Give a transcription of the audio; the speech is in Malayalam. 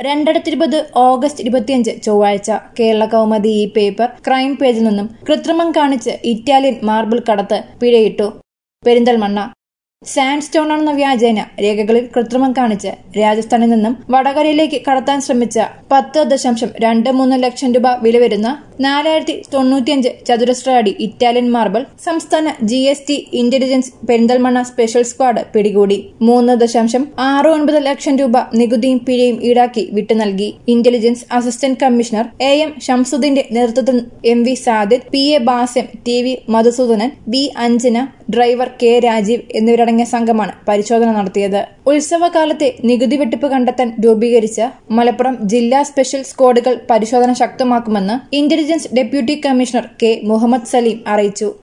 രണ്ടായിരത്തി ഓഗസ്റ്റ് ഇരുപത്തിയഞ്ച് ചൊവ്വാഴ്ച കേരള കൗമുദി ഈ പേപ്പർ ക്രൈം പേജിൽ നിന്നും കൃത്രിമം കാണിച്ച് ഇറ്റാലിയൻ മാർബിൾ കടത്ത് പിഴയിട്ടു പെരിന്തൽമണ്ണ സാൻഡ് സ്റ്റോൺ ആണെന്ന വ്യാജേന രേഖകളിൽ കൃത്രിമം കാണിച്ച് രാജസ്ഥാനിൽ നിന്നും വടകരയിലേക്ക് കടത്താൻ ശ്രമിച്ച പത്ത് ദശാംശം രണ്ട് മൂന്ന് ലക്ഷം രൂപ വില വരുന്ന നാലായിരത്തി തൊണ്ണൂറ്റിയഞ്ച് ചതുരശ്ര അടി ഇറ്റാലിയൻ മാർബിൾ സംസ്ഥാന G S T intelligence Perinthalmanna special squad പിടികൂടി മൂന്ന് ദശാംശം ആറ് ഒൻപത് ലക്ഷം രൂപ നികുതിയും പിഴയും ഈടാക്കി വിട്ടു നൽകി intelligence assistant commissioner A M ഷംസുദ്ദീന്റെ നേതൃത്വത്തിൽ M V Sadid P A Basim T V Madhusoodanan B Anjana driver K Rajeev എന്നിവരടങ്ങിയ സംഘമാണ് പരിശോധന നടത്തിയത് ഉത്സവകാലത്തെ നികുതി വെട്ടിപ്പ് കണ്ടെത്താൻ രൂപീകരിച്ച മലപ്പുറം ജില്ലാ സ്പെഷ്യൽ സ്ക്വാഡുകൾ പരിശോധന ശക്തമാക്കുമെന്ന് intelligence deputy commissioner K Muhammad Saleem അറിയിച്ചു